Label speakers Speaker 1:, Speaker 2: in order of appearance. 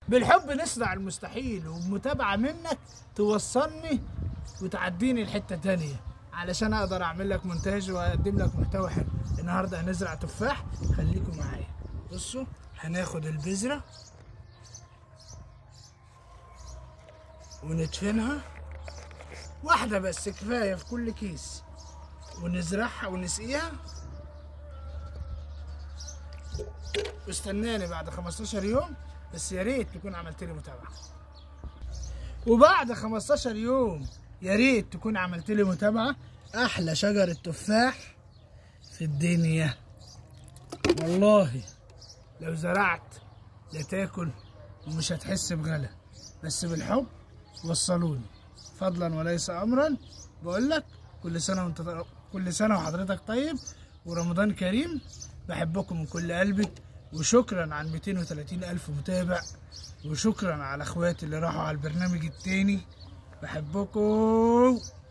Speaker 1: بالحب نصنع المستحيل وبمتابعة منك توصلني وتعديني لحتة تانية علشان اقدر اعمل لك مونتاج واقدم لك محتوى حلو النهارده هنزرع تفاح خليكم معايا بصوا هناخد البذرة وندفنها واحدة بس كفاية في كل كيس ونزرعها ونسقيها واستناني بعد 15 يوم بس يا ريت تكون عملت لي متابعة وبعد 15 يوم يا ريت تكون عملت لي متابعة أحلى شجرة تفاح في الدنيا والله لو زرعت لا تاكل ومش هتحس بغلا بس بالحب وصلوني فضلا وليس امرا بقول لك كل سنه وانت كل سنه وحضرتك طيب ورمضان كريم بحبكم من كل قلبي وشكرا على 230 الف متابع وشكرا على اخواتي اللي راحوا على البرنامج التاني بحبكم